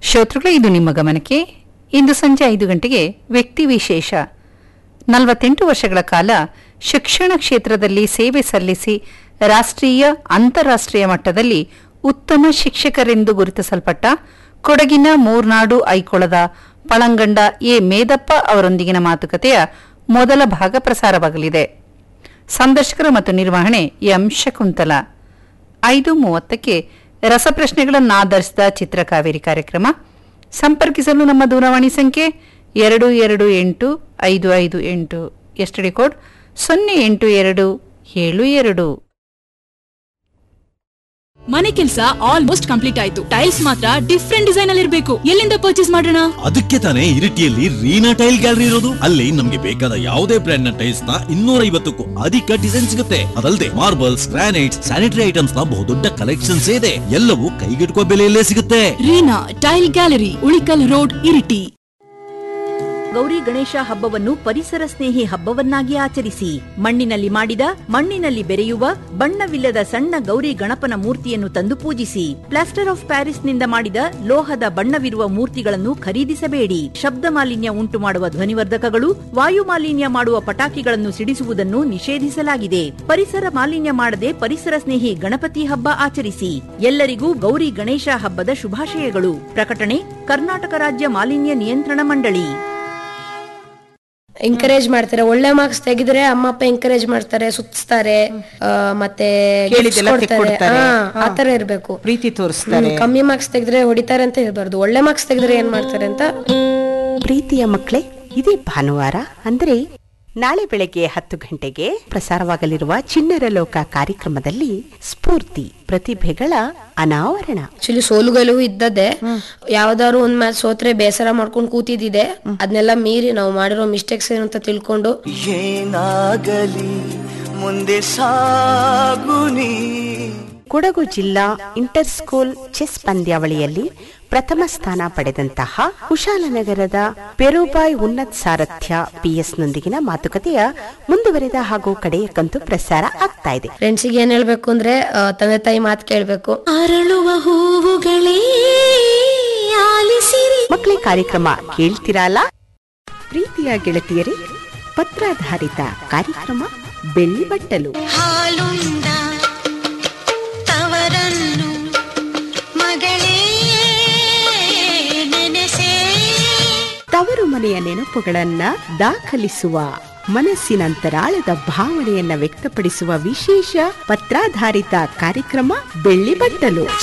ಶ್ರೋತೃಗಳು ಇದು ನಿಮ್ಮ ಗಮನಕ್ಕೆ ಇಂದು ಸಂಜೆ ಐದು ಗಂಟೆಗೆ ವ್ಯಕ್ತಿ ವಿಶೇಷ ನಲವತ್ತೆಂಟು ವರ್ಷಗಳ ಕಾಲ ಶಿಕ್ಷಣ ಕ್ಷೇತ್ರದಲ್ಲಿ ಸೇವೆ ಸಲ್ಲಿಸಿ ರಾಷ್ಟ್ರೀಯ ಅಂತಾರಾಷ್ಟ್ರೀಯ ಮಟ್ಟದಲ್ಲಿ ಉತ್ತಮ ಶಿಕ್ಷಕರೆಂದು ಗುರುತಿಸಲ್ಪಟ್ಟ ಕೊಡಗಿನ ಮೂರ್ನಾಡು ಐಕೊಳದ ಪಳಂಗಂಡ ಎ ಮೇದಪ್ಪ ಅವರೊಂದಿಗಿನ ಮಾತುಕತೆಯ ಮೊದಲ ಭಾಗ ಪ್ರಸಾರವಾಗಲಿದೆ ಸಂದರ್ಶಕರು ಮತ್ತು ನಿರ್ವಹಣೆ ಎಂ ಶಕುಂತಲ ಐದು ಮೂವತ್ತಕ್ಕೆ ರಸಪ್ರಶ್ನೆಗಳನ್ನಾಧರಿಸಿದ ಚಿತ್ರಕಾವೇರಿ ಕಾರ್ಯಕ್ರಮ ಸಂಪರ್ಕಿಸಲು ನಮ್ಮ ದೂರವಾಣಿ ಸಂಖ್ಯೆ ಎರಡು ಎರಡು ಎಂಟು ಐದು ಐದು ಎಂಟು ಎಸ್ಟಡಿ ಕೋಡ್ ಸೊನ್ನೆ ಎಂಟು ಎರಡು ಏಳು ಎರಡು ಮನೆ ಕೆಲಸ ಆಲ್ಮೋಸ್ಟ್ ಕಂಪ್ಲೀಟ್ ಆಯ್ತು ಟೈಲ್ಸ್ ಮಾತ್ರ ಡಿಫ್ರೆಂಟ್ ಡಿಸೈನ್ ಅಲ್ಲಿ ಇರಬೇಕು ಎಲ್ಲಿಂದ ಪರ್ಚೇಸ್ ಮಾಡೋಣ ಅದಕ್ಕೆ ತಾನೇ ಇರಿಟಿಯಲ್ಲಿ ರೀನಾ ಟೈಲ್ ಗ್ಯಾಲರಿ ಇರೋದು ಅಲ್ಲಿ ನಮ್ಗೆ ಬೇಕಾದ ಯಾವುದೇ ಬ್ರ್ಯಾಂಡ್ ನ ಟೈಲ್ಸ್ ನ ಇನ್ನೂರ ಐವತ್ತಕ್ಕೂ ಅಧಿಕ ಡಿಸೈನ್ ಸಿಗುತ್ತೆ ಅದಲ್ಲದೆ ಮಾರ್ಬಲ್ಸ್ ಗ್ರಾನೈಟ್ಸ್ ಸ್ಯಾನಿಟರಿ ಐಟಮ್ಸ್ ನ ಬಹುದೊಡ್ಡ ಕಲೆಕ್ಷನ್ಸ್ ಇದೆ ಎಲ್ಲವೂ ಕೈಗೆಟುಕುವ ಬೆಲೆಯಲ್ಲೇ ಸಿಗುತ್ತೆ Reena tile gallery Ulikal road Iritty Gauri Ganesha ಹಬ್ಬವನ್ನು ಪರಿಸರ ಸ್ನೇಹಿ ಹಬ್ಬವನ್ನಾಗಿ ಆಚರಿಸಿ ಮಣ್ಣಿನಲ್ಲಿ ಮಾಡಿದ ಮಣ್ಣಿನಲ್ಲಿ ಬೆರೆಯುವ ಬಣ್ಣವಿಲ್ಲದ ಸಣ್ಣ ಗೌರಿ ಗಣಪನ ಮೂರ್ತಿಯನ್ನು ತಂದು ಪೂಜಿಸಿ ಪ್ಲಾಸ್ಟರ್ ಆಫ್ ಪ್ಯಾರಿಸ್ನಿಂದ ಮಾಡಿದ ಲೋಹದ ಬಣ್ಣವಿರುವ ಮೂರ್ತಿಗಳನ್ನು ಖರೀದಿಸಬೇಡಿ ಶಬ್ದ ಮಾಲಿನ್ಯ ಉಂಟು ಮಾಡುವ ಧ್ವನಿವರ್ಧಕಗಳು ವಾಯು ಮಾಲಿನ್ಯ ಮಾಡುವ ಪಟಾಕಿಗಳನ್ನು ಸಿಡಿಸುವುದನ್ನು ನಿಷೇಧಿಸಲಾಗಿದೆ ಪರಿಸರ ಮಾಲಿನ್ಯ ಮಾಡದೆ ಪರಿಸರ ಸ್ನೇಹಿ ಗಣಪತಿ ಹಬ್ಬ ಆಚರಿಸಿ ಎಲ್ಲರಿಗೂ ಗೌರಿ ಗಣೇಶ ಹಬ್ಬದ ಶುಭಾಶಯಗಳು ಪ್ರಕಟಣೆ ಕರ್ನಾಟಕ ರಾಜ್ಯ ಮಾಲಿನ್ಯ ನಿಯಂತ್ರಣ ಮಂಡಳಿ ಎಂಕರೇಜ್ ಮಾಡ್ತಾರೆ ಒಳ್ಳೆ ಮಾರ್ಕ್ಸ್ ತೆಗೆದ್ರೆ ಅಮ್ಮ ಅಪ್ಪ ಎಂಕರೇಜ್ ಮಾಡ್ತಾರೆ ಸುತ್ತಿಸ್ತಾರೆ ಆ, ಮತ್ತೆ ಕೇಳಿದ್ದೆಲ್ಲ gifts ಕೊಡ್ತಾರೆ. ತೆಕ್ಕೊಡ್ತಾರೆ. ಆ, ಆತರ ಇರ್ಬೇಕು ಪ್ರೀತಿ ತೋರಿಸ್ತಾರೆ ಹ್ಮ್, ಕಮ್ಮಿ ಮಾರ್ಕ್ಸ್ ತೆಗೆದ್ರೆ ಹೊಡಿತಾರೆ ಅಂತ ಇರಬಾರ್ದು ಒಳ್ಳೆ ಮಾರ್ಕ್ಸ್ ತೆಗೆದ್ರೆ ಏನ್ ಮಾಡ್ತಾರೆ ಅಂತ ಪ್ರೀತಿಯ ಮಕ್ಕಳೇ ಇದೇ ಭಾನುವಾರ ಅಂದರೆ ನಾಳೆ ಬೆಳಗ್ಗೆ ಹತ್ತು ಗಂಟೆಗೆ ಪ್ರಸಾರವಾಗಲಿರುವ ಚಿಣ್ಣರ ಲೋಕ ಕಾರ್ಯಕ್ರಮದಲ್ಲಿ ಸ್ಫೂರ್ತಿ ಪ್ರತಿಭೆಗಳ ಅನಾವರಣ ಆಕ್ಚುಲಿ ಸೋಲುಗಳು ಇದ್ದದ್ದೇ ಯಾವ್ದಾದ್ರು ಒಂದ್ ಮ್ಯಾಚ್ ಸೋತ್ರೆ ಬೇಸರ ಮಾಡ್ಕೊಂಡು ಕೂತಿದ್ದಿದೆ ಅದನ್ನೆಲ್ಲ ಮೀರಿ ನಾವು ಮಾಡಿರೋ ಮಿಸ್ಟೇಕ್ಸ್ ಏನು ಅಂತ ತಿಳ್ಕೊಂಡು ಏನಾಗಲಿ ಮುಂದೆ ಸಾಗುನಿ ಕೊಡಗು ಜಿಲ್ಲಾ ಇಂಟರ್ ಸ್ಕೂಲ್ ಚೆಸ್ ಪಂದ್ಯಾವಳಿಯಲ್ಲಿ ಪ್ರಥಮ ಸ್ಥಾನ ಪಡೆದಂತಹ ಕುಶಾಲನಗರದ ಪೆರುಬಾಯ್ ಉನ್ನತ್ ಸಾರಥ್ಯ ಪಿಎಸ್ನೊಂದಿಗಿನ ಮಾತುಕತೆಯ ಮುಂದುವರೆದ ಹಾಗೂ ಕಡೆಯ ಕಂತು ಪ್ರಸಾರ ಆಗ್ತಾ ಇದೆ ಫ್ರೆಂಡ್ಸಿಗೆ ಏನ್ ಹೇಳ್ಬೇಕು ಅಂದ್ರೆ ಆ, ತಂದೆ ತಾಯಿ ಮಾತು ಕೇಳ್ಬೇಕು ಅರಳುವ ಹೂವುಗಳೇ ಆಲಿಸಿರಿ ಮಕ್ಕಳೇ ಕಾರ್ಯಕ್ರಮ ಕೇಳ್ತಿರಲ್ಲ ಪ್ರೀತಿಯ ಗೆಳತಿಯರೇ ಪತ್ರಾಧಾರಿತ ಕಾರ್ಯಕ್ರಮ ಬೆಳ್ಳಿ ಬಟ್ಟಲು ಹಾಲುಂಡ ತವರನ್ನು ಮಗಳೇ ನೆನೆಸೇ ತವರು ಮನೆಯ ನೆನಪುಗಳನ್ನ ದಾಖಲಿಸುವ ಮನಸ್ಸಿನಂತರಾಳದ ಭಾವನೆಯನ್ನ ವ್ಯಕ್ತಪಡಿಸುವ ವಿಶೇಷ ಪತ್ರಾಧಾರಿತ ಕಾರ್ಯಕ್ರಮ ಬೆಳ್ಳಿ ಬಟ್ಟಲು